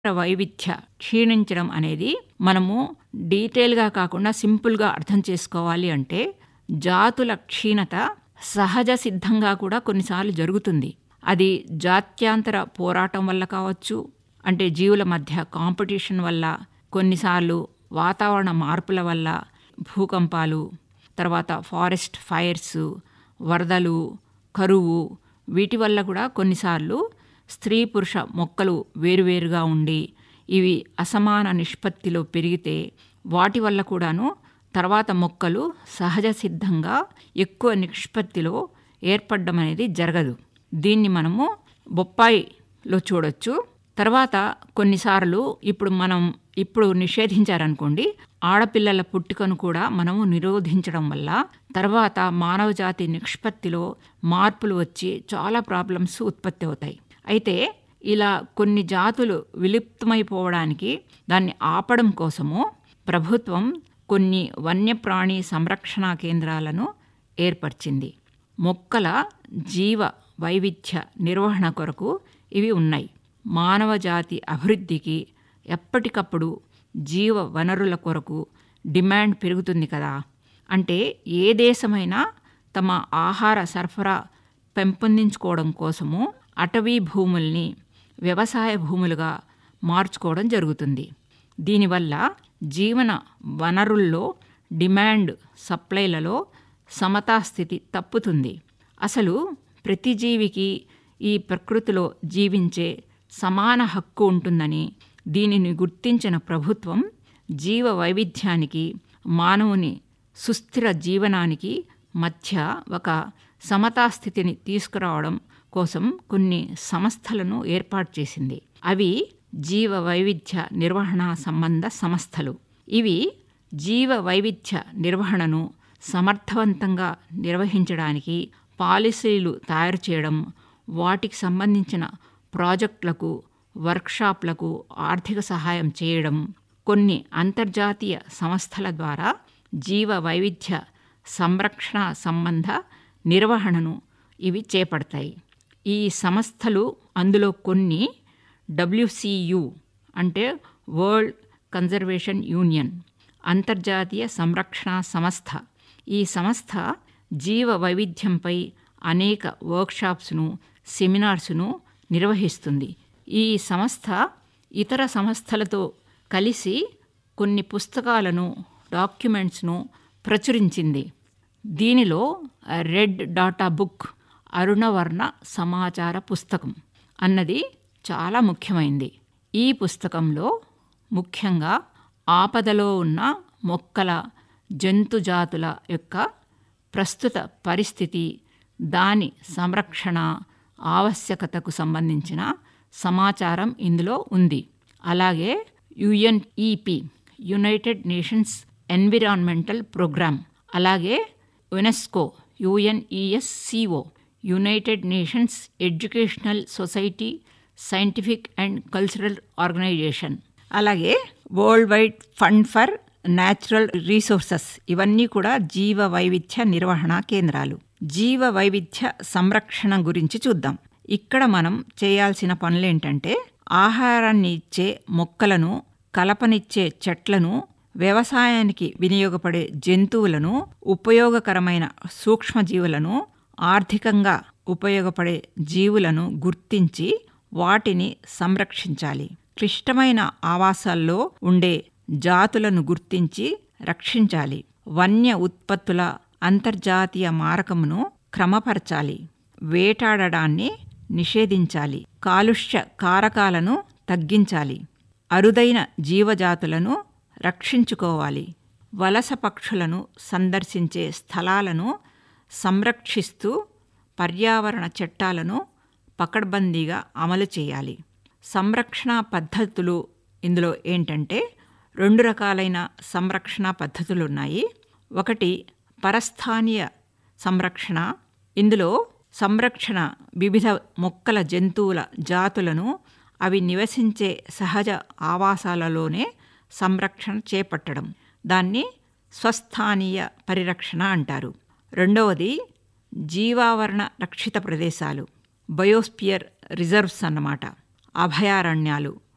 వైవిధ్య క్షీణించడం అనేది మనము డీటెయిల్గా కాకుండా సింపుల్గా అర్థం చేసుకోవాలి అంటే జాతుల క్షీణత సహజ సిద్ధంగా కూడా కొన్నిసార్లు జరుగుతుంది అది జాత్యాంతర పోరాటం వల్ల కావచ్చు అంటే జీవుల మధ్య కాంపిటీషన్ వల్ల కొన్నిసార్లు వాతావరణ మార్పుల వల్ల భూకంపాలు తర్వాత ఫారెస్ట్ ఫైర్స్ వరదలు కరువు వీటి వల్ల కూడా కొన్నిసార్లు స్త్రీ పురుష మొక్కలు వేరువేరుగా ఉండి ఇవి అసమాన నిష్పత్తిలో పెరిగితే వాటి వల్ల కూడాను తర్వాత మొక్కలు సహజ సిద్ధంగా ఎక్కువ నిష్పత్తిలో ఏర్పడడం అనేది జరగదు దీన్ని మనము బొప్పాయిలో చూడొచ్చు తర్వాత కొన్నిసార్లు ఇప్పుడు మనం ఇప్పుడు నిషేధించారనుకోండి ఆడపిల్లల పుట్టుకను కూడా మనము నిరోధించడం వల్ల తర్వాత మానవజాతి నిష్పత్తిలో మార్పులు వచ్చి చాలా ప్రాబ్లమ్స్ ఉత్పత్తి అవుతాయి అయితే ఇలా కొన్ని జాతులు విలుప్తమైపోవడానికి దాన్ని ఆపడం కోసము ప్రభుత్వం కొన్ని వన్యప్రాణి సంరక్షణ కేంద్రాలను ఏర్పరిచింది మొక్కల జీవ వైవిధ్య నిర్వహణ కొరకు ఇవి ఉన్నాయి మానవ జాతి అభివృద్ధికి ఎప్పటికప్పుడు జీవ వనరుల కొరకు డిమాండ్ పెరుగుతుంది కదా అంటే ఏ దేశమైనా తమ ఆహార సరఫరా పెంపొందించుకోవడం కోసము అటవీ భూముల్ని వ్యవసాయ భూములుగా మార్చుకోవడం జరుగుతుంది దీనివల్ల జీవన వనరుల్లో డిమాండ్ సప్లైలలో సమతాస్థితి తప్పుతుంది అసలు ప్రతి జీవికి ఈ ప్రకృతిలో జీవించే సమాన హక్కు ఉంటుందని దీనిని గుర్తించిన ప్రభుత్వం జీవ వైవిధ్యానికి మానవుని సుస్థిర జీవనానికి మధ్య ఒక సమతాస్థితిని తీసుకురావడం కోసం కొన్ని సంస్థలను ఏర్పాటు చేసింది అవి జీవ వైవిధ్య నిర్వహణ సంబంధ సంస్థలు ఇవి జీవ వైవిధ్య నిర్వహణను సమర్థవంతంగా నిర్వహించడానికి పాలసీలు తయారు చేయడం వాటికి సంబంధించిన ప్రాజెక్టులకు వర్క్షాప్లకు ఆర్థిక సహాయం చేయడం కొన్ని అంతర్జాతీయ సంస్థల ద్వారా జీవ వైవిధ్య సంరక్షణ సంబంధ నిర్వహణను ఇవి చేపడతాయి ఈ సంస్థలు అందులో కొన్ని డబ్ల్యూసియు అంటే వరల్డ్ కన్జర్వేషన్ యూనియన్ అంతర్జాతీయ సంరక్షణ సంస్థ ఈ సంస్థ జీవ వైవిధ్యంపై అనేక వర్క్షాప్స్ను సెమినార్స్ను నిర్వహిస్తుంది ఈ సంస్థ ఇతర సంస్థలతో కలిసి కొన్ని పుస్తకాలను డాక్యుమెంట్స్ను ప్రచురించింది దీనిలో రెడ్ డాటా బుక్ అరుణవర్ణ సమాచార పుస్తకం అన్నది చాలా ముఖ్యమైంది ఈ పుస్తకంలో ముఖ్యంగా ఆపదలో ఉన్న మొక్కల జంతుజాతుల యొక్క ప్రస్తుత పరిస్థితి దాని సంరక్షణ ఆవశ్యకతకు సంబంధించిన సమాచారం ఇందులో ఉంది అలాగే UNEP united nations environmental programme అలాగే UNESCO UNESCO united nations educational society scientific and cultural organisation అలాగే world wide fund for natural resources ఇవన్నీ కూడా జీవ వైవిధ్య నిర్వహణ కేంద్రాలు జీవ వైవిధ్య సంరక్షణ గురించి చూద్దాం ఇక్కడ మనం చేయాల్సిన పనులేంటంటే ఆహారాన్ని ఇచ్చే మొక్కలను కలపనిచ్చే చెట్లను వ్యవసాయానికి వినియోగపడే జంతువులను ఉపయోగకరమైన సూక్ష్మజీవులను ఆర్థికంగా ఉపయోగపడే జీవులను గుర్తించి వాటిని సంరక్షించాలి క్లిష్టమైన ఆవాసాల్లో ఉండే జాతులను గుర్తించి రక్షించాలి వన్య ఉత్పత్తుల అంతర్జాతీయ మారకమును క్రమపరచాలి వేటాడడాన్ని నిషేధించాలి కాలుష్య కారకాలను తగ్గించాలి అరుదైన జీవజాతులను రక్షించుకోవాలి వలస పక్షులను సందర్శించే స్థలాలను సంరక్షిస్తూ పర్యావరణ చట్టాలను పకడ్బందీగా అమలు చేయాలి సంరక్షణ పద్ధతులు ఇందులో ఏంటంటే రెండు రకాలైన సంరక్షణ పద్ధతులు ఉన్నాయి ఒకటి పరస్థానీయ సంరక్షణ ఇందులో సంరక్షణ వివిధ మొక్కల జంతువుల జాతులను అవి నివసించే సహజ ఆవాసాలలోనే సంరక్షణ చేపట్టడం దాన్ని స్వస్థానీయ పరిరక్షణ అంటారు రెండవది జీవావరణ రక్షిత ప్రదేశాలు బయోస్పియర్ రిజర్వ్స్ అన్నమాట అభయారణ్యాలు